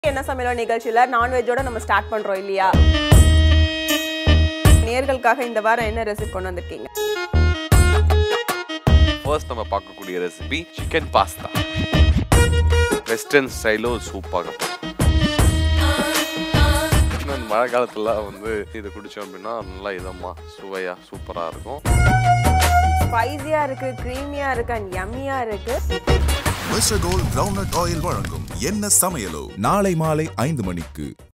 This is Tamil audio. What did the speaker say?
என்ன சமையலோ நிகழ்ச்சியில நான்வெஜ்ஜோட நம்ம ஸ்டார்ட் பண்றோம் இல்லையா நேர்களுக்காக இந்த வாரம் என்ன ரெசிபி கொண்டு வந்திருக்கீங்க ஃபர்ஸ்ட் நம்ம பார்க்கக்கூடிய ரெசிபி சிக்கன் பாஸ்தா வெஸ்டர்ன் ஸ்டைலும் சூப்பாக இந்த மழை காலத்துல வந்து இது குடிச்சோம் அப்படின்னா நல்லா இதமா சுவையா சூப்பரா இருக்கும் ஸ்பைசியா இருக்கு க்ரீமியா இருக்கு அண்ட் யம்மியா இருக்கு மிஸ்டர் கோல்ட் கிரவுண்ட் ஆயில் வழங்கும் என்ன சமையலோ நாளை மாலை ஐந்து மணிக்கு